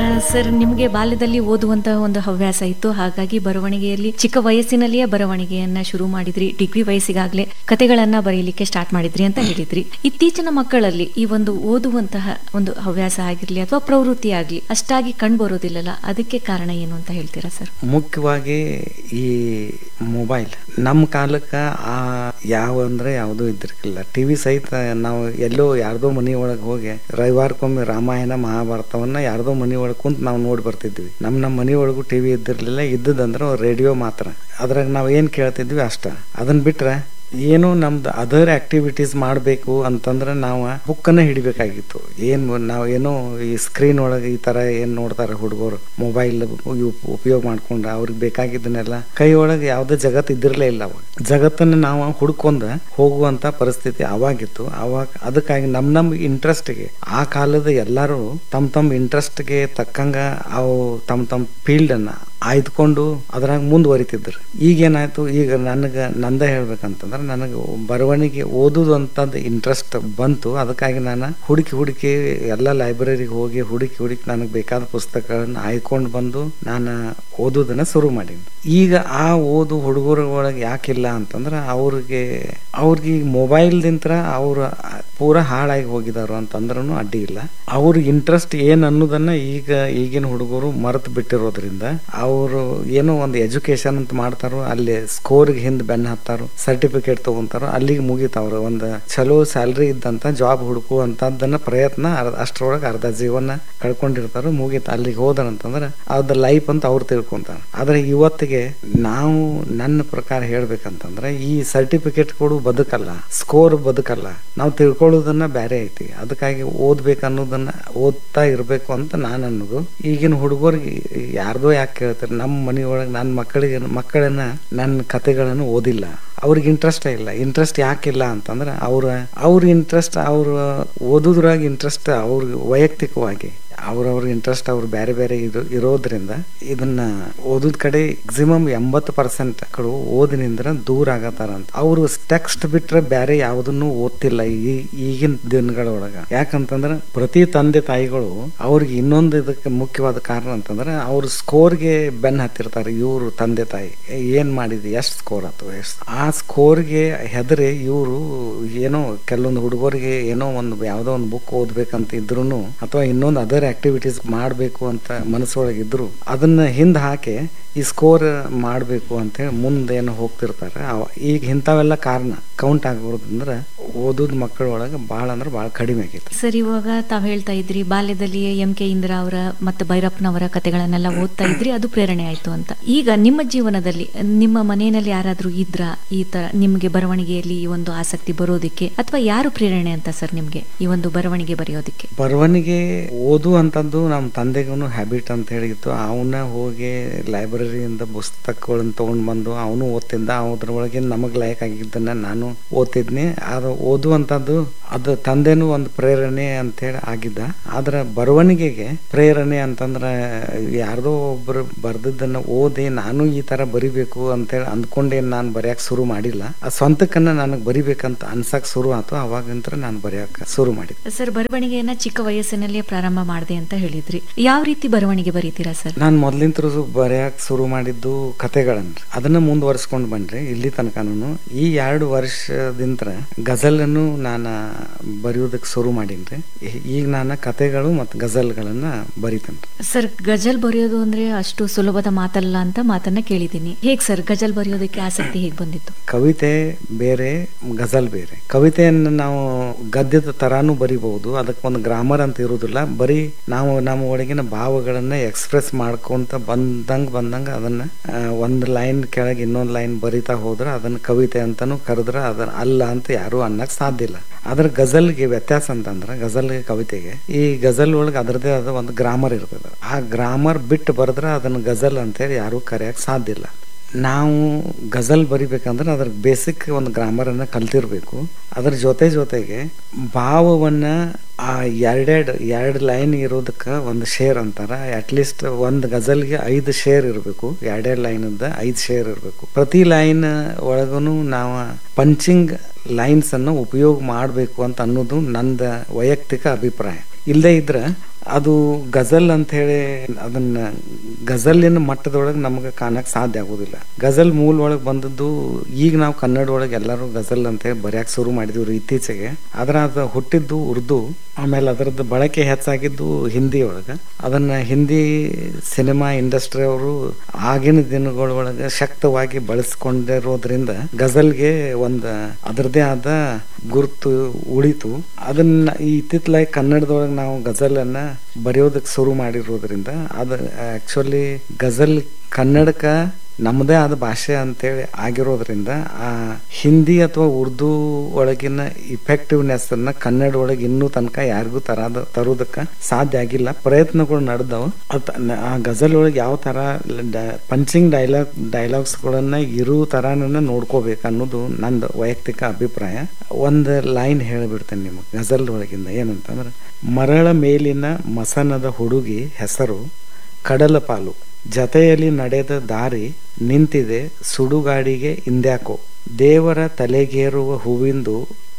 sir ನಿಮಗೆ ಬಾಲ್ಯದಲ್ಲಿ ಓದುವಂತಹ ಒಂದು ಹವ್ಯಾಸ ಇತ್ತು ಹಾಗಾಗಿ ಬರವಣಿಗೆಯಲ್ಲಿ ಚಿಕ್ಕ ವಯಸ್ಸಿನಲ್ಲಿಯೇ ಬರವಣಿಗೆಯನ್ನ ಶುರು ಮಾಡಿದ್ರಿ ಡಿಗ್ರಿ ವಯಸ್ಸಿಗಾಗ್ಲೇ ಕತೆಗಳನ್ನ ಬರೆಯಲಿಕ್ಕೆ ಸ್ಟಾರ್ಟ್ ಮಾಡಿದ್ರಿ ಅಂತ ಹೇಳಿದ್ರಿ ಇತ್ತೀಚಿನ ಮಕ್ಕಳಲ್ಲಿ ಈ ಒಂದು ಓದುವಂತಹ ಒಂದು ಹವ್ಯಾಸ ಆಗಿರ್ಲಿ ಅಥವಾ ಪ್ರವೃತ್ತಿ ಆಗ್ಲಿ ಅಷ್ಟಾಗಿ ಕಂಡು ಬರೋದಿಲ್ಲಲ್ಲ ಅದಕ್ಕೆ ಕಾರಣ ಏನು ಅಂತ ಹೇಳ್ತೀರಾ ಸರ್ ಮುಖ್ಯವಾಗಿ ಈ ಮೊಬೈಲ್ ನಮ್ಮ ಕಾಲಕ್ಕೆ ಆ ಯಾವ ಅಂದ್ರೆ ಯಾವುದೂ ಇದ್ದಿರ್ಕಿಲ್ಲ ಟಿ ವಿ ಸಹಿತ ನಾವು ಎಲ್ಲೋ ಯಾರ್ದೋ ಮನೆ ಒಳಗೆ ಹೋಗಿ ರವಿವಾರಕ್ಕೊಮ್ಮೆ ರಾಮಾಯಣ ಮಹಾಭಾರತವನ್ನ ಯಾರ್ದೋ ಮನೆ ಒಳಗೆ ಕುಂತು ನಾವು ನೋಡಿ ಬರ್ತಿದ್ವಿ ನಮ್ಮ ನಮ್ಮ ಮನೆ ಒಳಗೂ ಟಿ ವಿ ಇದ್ದಿರ್ಲಿಲ್ಲ ಇದ್ದದಂದ್ರೆ ರೇಡಿಯೋ ಮಾತ್ರ ಅದ್ರಾಗ ನಾವು ಏನು ಕೇಳ್ತಿದ್ವಿ ಅಷ್ಟ ಅದನ್ನ ಬಿಟ್ರೆ ಏನು ನಮ್ದು ಅದರ್ ಆಕ್ಟಿವಿಟೀಸ್ ಮಾಡಬೇಕು ಅಂತಂದ್ರೆ ನಾವು ಬುಕ್ಕನ್ನ ಹಿಡಿಬೇಕಾಗಿತ್ತು ಏನು ನಾವು ಏನೋ ಈ ಸ್ಕ್ರೀನ್ ಒಳಗೆ ಈ ತರ ಏನ್ ನೋಡ್ತಾರೆ ಹುಡುಗರು ಮೊಬೈಲ್ ಉಪಯೋಗ ಮಾಡ್ಕೊಂಡು ಅವ್ರಿಗೆ ಬೇಕಾಗಿದ್ದನ್ನೆಲ್ಲ ಕೈ ಒಳಗೆ ಯಾವುದೇ ಜಗತ್ತು ಇದ್ದಿರಲೇ ಇಲ್ಲ ಅವಾಗ ಜಗತ್ತನ್ನು ನಾವು ಹುಡ್ಕೊಂಡ ಹೋಗುವಂತ ಪರಿಸ್ಥಿತಿ ಅವಾಗಿತ್ತು ಅವಾಗ ಅದಕ್ಕಾಗಿ ನಮ್ ನಮ್ ಇಂಟ್ರೆಸ್ಟ್ಗೆ ಆ ಕಾಲದ ಎಲ್ಲರೂ ತಮ್ಮ ತಮ್ಮ ಇಂಟ್ರೆಸ್ಟ್ಗೆ ತಕ್ಕಂಗ ಅವು ತಮ್ಮ ತಮ್ಮ ಫೀಲ್ಡ್ ಅನ್ನ ಆಯ್ದುಕೊಂಡು ಅದ್ರಾಗ ಮುಂದುವರಿತಿದ್ರು ಈಗೇನಾಯ್ತು ಈಗ ನನಗೆ ನಂದ ಹೇಳ್ಬೇಕಂತಂದ್ರೆ ನನಗೆ ಬರವಣಿಗೆ ಓದುದು ಅಂತಂದು ಇಂಟ್ರೆಸ್ಟ್ ಬಂತು ಅದಕ್ಕಾಗಿ ನಾನು ಹುಡುಕಿ ಹುಡುಕಿ ಎಲ್ಲ ಲೈಬ್ರರಿಗೆ ಹೋಗಿ ಹುಡುಕಿ ಹುಡುಕಿ ನನಗೆ ಬೇಕಾದ ಪುಸ್ತಕಗಳನ್ನ ಆಯ್ಕೊಂಡು ಬಂದು ನಾನು ಓದೋದನ್ನ ಶುರು ಮಾಡೀನಿ ಈಗ ಆ ಓದು ಹುಡುಗರ ಒಳಗೆ ಯಾಕಿಲ್ಲ ಅಂತಂದ್ರೆ ಅವ್ರಿಗೆ ಅವ್ರಿಗೆ ಈಗ ಮೊಬೈಲ್ದಿಂತ್ರ ಅವ್ರು ಪೂರ ಹಾಳಾಗಿ ಹೋಗಿದಾರು ಅಂತಂದ್ರೂ ಅಡ್ಡಿ ಇಲ್ಲ ಅವ್ರ ಇಂಟ್ರೆಸ್ಟ್ ಏನ್ ಅನ್ನೋದನ್ನ ಈಗ ಈಗಿನ ಹುಡುಗರು ಮರೆತು ಬಿಟ್ಟಿರೋದ್ರಿಂದ ಅವರು ಏನೋ ಒಂದು ಎಜುಕೇಶನ್ ಅಂತ ಮಾಡ್ತಾರೋ ಅಲ್ಲಿ ಸ್ಕೋರ್ಗೆ ಹಿಂದ್ ಬೆನ್ನ ಹತ್ತಾರೋ ಸರ್ಟಿಫಿಕೇಟ್ ತಗೊಂತಾರೋ ಅಲ್ಲಿಗೆ ಮುಗಿತಾವ್ರು ಒಂದು ಚಲೋ ಸ್ಯಾಲ್ರಿ ಇದ್ದಂತ ಜಾಬ್ ಹುಡುಕುವಂತದನ್ನ ಪ್ರಯತ್ನ ಅರ್ಧ ಅಷ್ಟ್ರೊಳಗೆ ಅರ್ಧ ಜೀವನ ಕಳ್ಕೊಂಡಿರ್ತಾರೋ ಮುಗೀತು ಅಲ್ಲಿಗೆ ಹೋದರಂತಂದ್ರೆ ಅದ ಲೈಫ್ ಅಂತ ಅವ್ರು ತಿಳ್ಕೊಂತಾರ ಆದ್ರೆ ಇವತ್ತಿಗೆ ನಾವು ನನ್ನ ಪ್ರಕಾರ ಹೇಳ್ಬೇಕಂತಂದ್ರೆ ಈ ಸರ್ಟಿಫಿಕೇಟ್ ಕೊಡು ಬದುಕಲ್ಲ ಸ್ಕೋರ್ ಬದುಕಲ್ಲ ನಾವು ತಿಳ್ಕೊಳ್ಳೋದನ್ನ ಬೇರೆ ಐತಿ ಅದಕ್ಕಾಗಿ ಓದ್ಬೇಕು ಅನ್ನೋದನ್ನ ಓದ್ತಾ ಇರ್ಬೇಕು ಅಂತ ನಾನು ಅನ್ನೋದು ಈಗಿನ ಹುಡುಗರಿಗೆ ಯಾರ್ದೋ ಯಾಕೆ ಕೇಳ್ತಾರೆ ನಮ್ಮ ಮನೆಯೊಳಗೆ ನನ್ನ ಮಕ್ಕಳಿಗೆ ಮಕ್ಕಳನ್ನ ನನ್ನ ಕತೆಗಳನ್ನು ಓದಿಲ್ಲ ಅವ್ರಿಗೆ ಇಂಟ್ರೆಸ್ಟ್ ಇಲ್ಲ ಇಂಟ್ರೆಸ್ಟ್ ಯಾಕಿಲ್ಲ ಅಂತಂದ್ರೆ ಅವ್ರ ಅವ್ರ ಇಂಟ್ರೆಸ್ಟ್ ಅವ್ರ ಓದೋದ್ರಾಗ ಇಂಟ್ರೆಸ್ಟ್ ಅವ್ರಿಗೆ ವೈಯಕ್ತಿಕವಾಗಿ ಅವ್ರವ್ರ ಇಂಟ್ರೆಸ್ಟ್ ಅವ್ರು ಬೇರೆ ಬೇರೆ ಇರೋ ಇರೋದ್ರಿಂದ ಇದನ್ನ ಓದೋದ್ ಕಡೆ ಮ್ಯಾಕ್ಸಿಮಮ್ ಎಂಬತ್ತು ಪರ್ಸೆಂಟ್ ಮಕ್ಕಳು ಓದಿನಿಂದ ದೂರ ಆಗತ್ತಾರ ಅಂತ ಅವರು ಟೆಕ್ಸ್ಟ್ ಬಿಟ್ರೆ ಬೇರೆ ಯಾವುದನ್ನು ಓದ್ತಿಲ್ಲ ಈ ಈಗಿನ ದಿನಗಳೊಳಗ ಯಾಕಂತಂದ್ರೆ ಪ್ರತಿ ತಂದೆ ತಾಯಿಗಳು ಅವ್ರಿಗೆ ಇನ್ನೊಂದು ಇದಕ್ಕೆ ಮುಖ್ಯವಾದ ಕಾರಣ ಅಂತಂದ್ರೆ ಅವ್ರ ಸ್ಕೋರ್ಗೆ ಬೆನ್ ಹತ್ತಿರ್ತಾರೆ ಇವರು ತಂದೆ ತಾಯಿ ಏನ್ ಮಾಡಿದ್ವಿ ಎಷ್ಟು ಸ್ಕೋರ್ ಆಯ್ತು ಎಷ್ಟು ಆ ಸ್ಕೋರ್ಗೆ ಹೆದರಿ ಇವರು ಏನೋ ಕೆಲವೊಂದು ಹುಡುಗರಿಗೆ ಏನೋ ಒಂದು ಯಾವುದೋ ಒಂದು ಬುಕ್ ಓದ್ಬೇಕಂತ ಇದ್ರು ಅಥವಾ ಇನ್ನೊಂದು ಅದರ್ ಆಕ್ಟಿವಿಟೀಸ್ ಮಾಡಬೇಕು ಅಂತ ಮನಸ್ಸೊಳಗೆ ಇದ್ರು ಅದನ್ನ ಹಿಂದೆ ಹಾಕಿ ಈ ಸ್ಕೋರ್ ಮಾಡಬೇಕು ಅಂತೇಳಿ ಮುಂದೇನು ಹೋಗ್ತಿರ್ತಾರೆ ಅವ- ಈಗ ಇಂಥವೆಲ್ಲ ಕಾರಣ ಕೌಂಟ್ ಆಗ್ಬಾರ್ದಂದ್ರೆ ಓದೋದ್ ಮಕ್ಕಳ ಒಳಗೆ ಭಾಳ ಅಂದ್ರೆ ಭಾಳ ಕಡಿಮೆ ಆಗೈತೆ ಸರ್ ಇವಾಗ ತಾವ್ ಹೇಳ್ತಾ ಇದ್ರಿ ಬಾಲ್ಯದಲ್ಲಿಯೇ ಎಂ ಕೆ ಇಂದ್ರ ಅವರ ಮತ್ತೆ ಭೈರಪ್ಪನವರ ಕತೆಗಳನ್ನೆಲ್ಲ ಓದ್ತಾ ಇದ್ರಿ ಅದು ಪ್ರೇರಣೆ ಆಯ್ತು ಅಂತ ಈಗ ನಿಮ್ಮ ಜೀವನದಲ್ಲಿ ನಿಮ್ಮ ಮನೆಯಲ್ಲಿ ಯಾರಾದ್ರೂ ಇದ್ರ ಈ ತರ ನಿಮ್ಗೆ ಬರವಣಿಗೆಯಲ್ಲಿ ಈ ಒಂದು ಆಸಕ್ತಿ ಬರೋದಿಕ್ಕೆ ಅಥವಾ ಯಾರು ಪ್ರೇರಣೆ ಅಂತ ಸರ್ ನಿಮ್ಗೆ ಈ ಒಂದು ಬರವಣಿಗೆ ಬರೆಯೋದಿಕ್ಕೆ ಬರವಣಿಗೆ ಓದು ಅಂತಂದು ನಮ್ಮ ತಂದೆಗೂ ಹ್ಯಾಬಿಟ್ ಅಂತ ಹೇಳಿತ್ತು ಅವನ್ನ ಹೋಗಿ ಲೈಬ್ರರಿಯಿಂದ ಪುಸ್ತಕಗಳನ್ನ ತಗೊಂಡ್ ಬಂದು ಅವನು ಓದ್ತಿದ್ದ ಅದ್ರೊಳಗೆ ನಮಗ್ ಲೈಕ್ ಆಗಿದ್ದನ್ನ ನಾನು ಓದ್ತಿದ್ನಿ ಅದು ಓದುವಂತದ್ದು ಅದು ತಂದೆನೂ ಒಂದು ಪ್ರೇರಣೆ ಅಂತೇಳಿ ಆಗಿದ್ದ ಆದ್ರೆ ಬರವಣಿಗೆಗೆ ಪ್ರೇರಣೆ ಅಂತಂದ್ರೆ ಯಾರ್ದೋ ಒಬ್ರು ಬರ್ದದ್ದನ್ನ ಓದಿ ನಾನು ಈ ತರ ಬರಿಬೇಕು ಅಂತೇಳಿ ಅಂದ್ಕೊಂಡೇನ್ ನಾನು ಬರೆಯಕ್ ಶುರು ಮಾಡಿಲ್ಲ ಆ ಸ್ವಂತಕ್ಕನ್ನ ನನಗೆ ಬರಿಬೇಕಂತ ಅನ್ಸಕ್ ಶುರು ಆಯ್ತು ಅವಾಗಂತ್ರ ನಾನು ಬರೆಯಕ್ ಶುರು ಮಾಡಿದ್ದೆ ಸರ್ ಬರವಣಿಗೆಯನ್ನ ಚಿಕ್ಕ ವಯಸ್ಸಿನಲ್ಲಿಯೇ ಪ್ರಾರಂಭ ಮಾಡಿದೆ ಅಂತ ಹೇಳಿದ್ರಿ ಯಾವ ರೀತಿ ಬರವಣಿಗೆ ಬರೀತೀರಾ ಸರ್ ನಾನು ಮೊದ್ಲಿಂತ್ರ ಬರೆಯಕ್ ಶುರು ಮಾಡಿದ್ದು ಕತೆಗಳನ್ನ ಅದನ್ನ ಮುಂದುವರ್ಸ್ಕೊಂಡು ಬಂದ್ರಿ ಇಲ್ಲಿ ತನಕನು ಈ ಎರಡು ವರ್ಷದಿಂದ ಗಜಲನ್ನು ನಾನು ಬರೆಯೋದಕ್ಕೆ ಶುರು ಮಾಡೀನ್ರಿ ಈ- ಈಗ ನಾನು ಕತೆಗಳು ಮತ್ತು ಗಜಲ್ಗಳನ್ನ ಬರಿತೇನೆ ಸರ್ ಗಜಲ್ ಬರೆಯೋದು ಅಂದ್ರೆ ಅಷ್ಟು ಸುಲಭದ ಮಾತಲ್ಲ ಅಂತ ಮಾತನ್ನ ಕೇಳಿದ್ದೀನಿ ಹೇಗ್ ಸರ್ ಗಜಲ್ ಬರೆಯೋದಕ್ಕೆ ಆಸಕ್ತಿ ಹೇಗ್ ಬಂದಿತ್ತು ಕವಿತೆ ಬೇರೆ ಗಜಲ್ ಬೇರೆ ಕವಿತೆಯನ್ನು ನಾವು ಗದ್ಯದ ತರಾನು ಬರಿಬಹುದು ಅದಕ್ಕೆ ಒಂದು ಗ್ರಾಮರ್ ಅಂತ ಇರುವುದಿಲ್ಲ ಬರೀ ನಾವು ನಮ್ಮ ಒಳಗಿನ ಭಾವಗಳನ್ನ ಎಕ್ಸ್ಪ್ರೆಸ್ ಮಾಡ್ಕೊಂತ ಬಂದಂಗ ಬಂದಂಗ ಅದನ್ನ ಆ, ಒಂದು ಲೈನ್ ಕೆಳಗೆ ಇನ್ನೊಂದು ಲೈನ್ ಬರಿತಾ ಹೋದ್ರೆ ಅದನ್ನ ಕವಿತೆ ಅಂತಾನು ಕರೆದ್ರೆ ಅದನ್ನ ಅಲ್ಲ ಅಂತ ಯಾರು ಅನ್ನಕ್ ಸಾಧ್ಯ ಇಲ್ಲ ಆದ್ರೆ ಗಜಲ್ಗೆ ವ್ಯತ್ಯಾಸ ಅಂತಂದ್ರೆ ಗಜಲ್ಗೆ ಕವಿತೆಗೆ ಈ ಗಜಲ್ ಒಳಗೆ ಅದರದೇ ಆದ ಒಂದು ಗ್ರಾಮರ್ ಇರ್ತದೆ ಆ ಗ್ರಾಮರ್ ಬಿಟ್ಟು ಬರೆದ್ರೆ ಅದನ್ನ ಗಜಲ್ ಅಂತೇಳಿ ಯಾರು ಕರೆಯಕ್ ಸಾಧ್ಯ ಇಲ್ಲ ನಾವು ಗಜಲ್ ಬರಿಬೇಕಂದ್ರೆ ಅದ್ರ ಬೇಸಿಕ್ ಒಂದು ಗ್ರಾಮರನ್ನು ಕಲ್ತಿರ್ಬೇಕು ಅದ್ರ ಜೊತೆ ಜೊತೆಗೆ ಭಾವವನ್ನ ಆ ಎರಡೆರಡು ಎರಡು ಲೈನ್ ಇರೋದಕ್ಕೆ ಒಂದು ಶೇರ್ ಅಂತಾರ ಅಟ್ಲೀಸ್ಟ್ ಒಂದು ಗಜಲ್ಗೆ ಐದು ಶೇರ್ ಇರಬೇಕು ಎರಡೆರಡು ಲೈನದ ಐದು ಶೇರ್ ಇರಬೇಕು ಪ್ರತಿ ಲೈನ್ ಒಳಗೂ ನಾವು ಪಂಚಿಂಗ್ ಲೈನ್ಸ್ ಅನ್ನು ಉಪಯೋಗ ಮಾಡಬೇಕು ಅಂತ ಅನ್ನೋದು ನಂದ ವೈಯಕ್ತಿಕ ಅಭಿಪ್ರಾಯ ಇಲ್ಲದೇ ಇದ್ರೆ ಅದು ಗಜಲ್ ಅಂತ ಹೇಳಿ ಅದನ್ನ ಗಜಲಿನ ಮಟ್ಟದೊಳಗೆ ನಮಗೆ ಕಾಣಕ್ ಸಾಧ್ಯ ಆಗೋದಿಲ್ಲ ಗಜಲ್ ಮೂಲ ಒಳಗೆ ಬಂದದ್ದು ಈಗ ನಾವು ಕನ್ನಡ ಒಳಗೆ ಎಲ್ಲರೂ ಗಜಲ್ ಅಂತ ಹೇಳಿ ಬರ್ಯಾಕ್ ಶುರು ಮಾಡಿದ್ವಿ ಇತ್ತೀಚೆಗೆ ಅದ್ರ ಅದು ಹುಟ್ಟಿದ್ದು ಉರ್ದು ಆಮೇಲೆ ಅದರದ್ದು ಬಳಕೆ ಹೆಚ್ಚಾಗಿದ್ದು ಹಿಂದಿ ಒಳಗೆ ಅದನ್ನ ಹಿಂದಿ ಸಿನಿಮಾ ಇಂಡಸ್ಟ್ರಿ ಅವರು ಆಗಿನ ದಿನಗಳೊಳಗೆ ಶಕ್ತವಾಗಿ ಬಳಸ್ಕೊಂಡಿರೋದ್ರಿಂದ ಗಜಲ್ಗೆ ಒಂದು ಅದರದೇ ಆದ ಗುರುತು ಉಳಿತು ಅದನ್ನ ಈ ಇತ್ತಿತ್ತಲಾಗಿ ಕನ್ನಡದೊಳಗೆ ನಾವು ಗಜಲನ್ನ ಬರೆಯೋದಕ್ಕೆ ಶುರು ಮಾಡಿರೋದ್ರಿಂದ ಅದು ಆಕ್ಚುಲಿ ಗಜಲ್ ಕನ್ನಡಕ ನಮ್ಮದೇ ಆದ ಭಾಷೆ ಅಂತೇಳಿ ಆಗಿರೋದ್ರಿಂದ ಆ ಹಿಂದಿ ಅಥವಾ ಉರ್ದು ಒಳಗಿನ ಇಫೆಕ್ಟಿವ್ನೆಸ್ ಅನ್ನ ಕನ್ನಡ ಒಳಗೆ ಇನ್ನೂ ತನಕ ಯಾರಿಗೂ ತರಾದ ತರೋದಕ್ಕೆ ಸಾಧ್ಯ ಆಗಿಲ್ಲ ಪ್ರಯತ್ನಗಳು ನಡೆದವು ಅದ್ ನ- ಆ ಗಜಲ್ ಒಳಗೆ ಯಾವ ತರ ಪಂಚಿಂಗ್ ಡೈಲಾಗ್ ಡೈಲಾಗ್ಸ್ ಗಳನ್ನ ಇರೋ ತರಾನ ನೋಡ್ಕೋಬೇಕು ಅನ್ನೋದು ನಂದು ವೈಯಕ್ತಿಕ ಅಭಿಪ್ರಾಯ ಒಂದು ಲೈನ್ ಹೇಳಿಬಿಡ್ತೇನೆ ನಿಮಗೆ ಗಜಲ್ ಒಳಗಿಂದ ಏನಂತಂದ್ರೆ ಮರಳ ಮೇಲಿನ ಮಸನದ ಹುಡುಗಿ ಹೆಸರು ಕಡಲ ಪಾಲು ಜತೆಯಲ್ಲಿ ನಡೆದ ದಾರಿ ನಿಂತಿದೆ ಸುಡುಗಾಡಿಗೆ ಇಂದ್ಯಾಕೋ ದೇವರ ತಲೆಗೇರುವ ಹೂವಿಂದು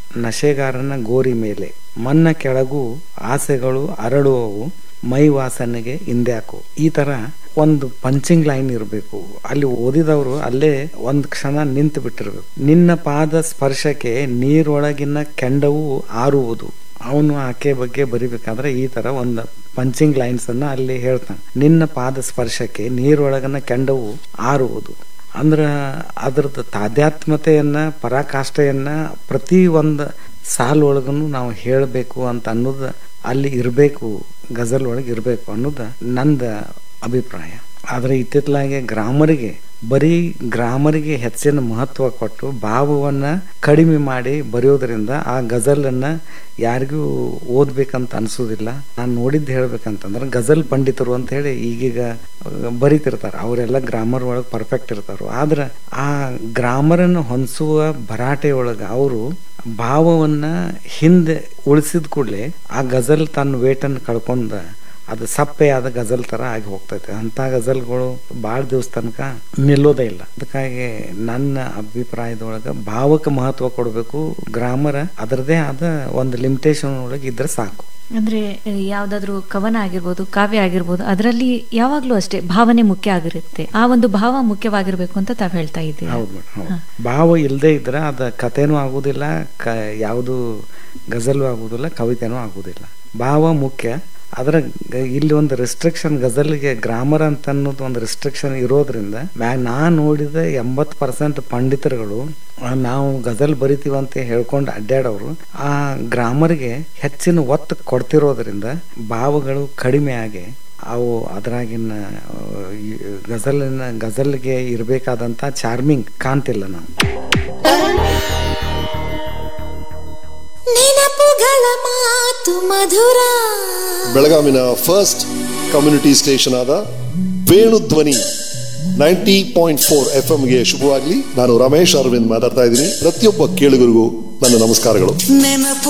ನಶೆಗಾರನ ಗೋರಿ ಮೇಲೆ ಮನ್ನ ಕೆಳಗೂ ಆಸೆಗಳು ಅರಳುವವು ಮೈ ವಾಸನೆಗೆ ಇಂದ್ಯಾಕೋ ಈ ತರ ಒಂದು ಪಂಚಿಂಗ್ ಲೈನ್ ಇರಬೇಕು ಅಲ್ಲಿ ಓದಿದವರು ಅಲ್ಲೇ ಒಂದ್ ಕ್ಷಣ ನಿಂತು ಬಿಟ್ಟಿರ್ಬೇಕು ನಿನ್ನ ಪಾದ ಸ್ಪರ್ಶಕ್ಕೆ ನೀರೊಳಗಿನ ಕೆಂಡವು ಆರುವುದು ಅವನು ಆಕೆ ಬಗ್ಗೆ ಬರಿಬೇಕಾದ್ರೆ ಈ ತರ ಒಂದು ಪಂಚಿಂಗ್ ಲೈನ್ಸ್ ಅನ್ನ ಅಲ್ಲಿ ಹೇಳ್ತಾನೆ ನಿನ್ನ ಪಾದ ಸ್ಪರ್ಶಕ್ಕೆ ನೀರೊಳಗನ ಕೆಂಡವು ಆರುವುದು ಅಂದ್ರ ಅದ್ರದ್ದು ತಾಧ್ಯಾತ್ಮತೆಯನ್ನ ಪರಾಕಾಷ್ಠೆಯನ್ನ ಪ್ರತಿ ಒಂದು ಸಾಲೊಳಗನು ನಾವು ಹೇಳಬೇಕು ಅಂತ ಅನ್ನೋದು ಅಲ್ಲಿ ಇರಬೇಕು ಗಜಲ್ ಒಳಗೆ ಇರಬೇಕು ಅನ್ನೋದು ನಂದ ಅಭಿಪ್ರಾಯ ಆದ್ರೆ ಇತ್ತಿತ್ತಲಾಗೆ ಗ್ರಾಮರಿಗೆ ಬರೀ ಗ್ರಾಮರಿಗೆ ಹೆಚ್ಚಿನ ಮಹತ್ವ ಕೊಟ್ಟು ಭಾವವನ್ನ ಕಡಿಮೆ ಮಾಡಿ ಬರೆಯೋದ್ರಿಂದ ಆ ಗಜಲನ್ನ ಯಾರಿಗೂ ಓದ್ಬೇಕಂತ ಅನ್ಸೋದಿಲ್ಲ ನಾನು ನೋಡಿದ್ದು ಹೇಳ್ಬೇಕಂತಂದ್ರೆ ಗಜಲ್ ಪಂಡಿತರು ಅಂತ ಹೇಳಿ ಈಗೀಗ ಬರಿತಿರ್ತಾರ ಅವರೆಲ್ಲ ಗ್ರಾಮರ್ ಒಳಗೆ ಪರ್ಫೆಕ್ಟ್ ಇರ್ತಾರ ಆದ್ರೆ ಆ ಗ್ರಾಮರನ್ನು ಹೊಂದಿಸುವ ಭರಾಟೆ ಒಳಗೆ ಅವರು ಭಾವವನ್ನ ಹಿಂದೆ ಉಳಿಸಿದ ಕೂಡಲೇ ಆ ಗಜಲ್ ತನ್ನ ವೇಟನ್ನು ಕಳ್ಕೊಂಡ ಅದು ಸಪ್ಪೆ ಆದ ಗಜಲ್ ತರ ಆಗಿ ಹೋಗ್ತೈತೆ ಅಂತ ಗಜಲ್ಗಳು ಭಾಳ ದಿವಸ ತನಕ ನಿಲ್ಲೋದೇ ಇಲ್ಲ ಅದಕ್ಕಾಗಿ ನನ್ನ ಅಭಿಪ್ರಾಯದೊಳಗ ಭಾವಕ್ಕೆ ಮಹತ್ವ ಕೊಡಬೇಕು ಗ್ರಾಮರ ಅದರದೇ ಆದ ಒಂದು ಲಿಮಿಟೇಷನ್ ಒಳಗೆ ಇದ್ರೆ ಸಾಕು ಅಂದ್ರೆ ಯಾವ್ದಾದ್ರು ಕವನ ಆಗಿರ್ಬೋದು ಕಾವ್ಯ ಆಗಿರ್ಬೋದು ಅದರಲ್ಲಿ ಯಾವಾಗ್ಲೂ ಅಷ್ಟೇ ಭಾವನೆ ಮುಖ್ಯ ಆಗಿರುತ್ತೆ ಆ ಒಂದು ಭಾವ ಮುಖ್ಯವಾಗಿರ್ಬೇಕು ಅಂತ ತಾವ್ ಹೇಳ್ತಾ ಇದ್ದೀವಿ ಹೌದು ಮೇಡಮ್ ಹೌದು ಭಾವ ಇಲ್ಲದೆ ಇದ್ರೆ ಅದ ಕಥೆನೂ ಆಗುದಿಲ್ಲ ಕ ಯಾವುದು ಗಜಲು ಆಗುದಿಲ್ಲ ಕವಿತೆನೂ ಆಗುದಿಲ್ಲ ಭಾವ ಮುಖ್ಯ ಆದ್ರೆ ಗ- ಇಲ್ಲಿ ಒಂದು ರೆಸ್ಟ್ರಿಕ್ಷನ್ ಗಜಲ್ಗೆ ಗ್ರಾಮರ್ ಅಂತ ಅನ್ನೋದು ಒಂದು ರೆಸ್ಟ್ರಿಕ್ಷನ್ ಇರೋದ್ರಿಂದ ಮ್ಯಾಗ ನಾ ನೋಡಿದ ಎಂಬತ್ ಪರ್ಸೆಂಟ್ ಪಂಡಿತರುಗಳು ಆ, ನಾವು ಗಜಲ್ ಬರಿತೀವಿ ಅಂತ ಹೇಳ್ಕೊಂಡು ಅಡ್ಡಾಡೋರು ಆ ಗ್ರಾಮರ್ಗೆ ಹೆಚ್ಚಿನ ಒತ್ತು ಕೊಡ್ತಿರೋದ್ರಿಂದ ಭಾವಗಳು ಕಡಿಮೆ ಆಗಿ ಅವು ಅದ್ರಾಗಿನ ಆ, ಈ ಗಜಲಿನ ಗಜಲ್ಗೆ ಇರಬೇಕಾದಂತ ಚಾರ್ಮಿಂಗ್ ಕಾಣ್ತಿಲ್ಲ ನಾವು ನೆನಪುಗಳ ಮಾತು ಮಧುರ ಬೆಳಗಾವಿನ ಫಸ್ಟ್ ಕಮ್ಯುನಿಟಿ ಸ್ಟೇಷನ್ ಆದ Venudhwani ninety point four F ಗೆ ಶುಭವಾಗಲಿ ನಾನು ರಮೇಶ್ ಅರವಿಂದ್ ಮಾತಾಡ್ತಾ ಇದ್ದೀನಿ ಪ್ರತಿಯೊಬ್ಬ ಕೇಳುಗರಿಗೂ ನನ್ನ ನಮಸ್ಕಾರಗಳು ನೆನಪು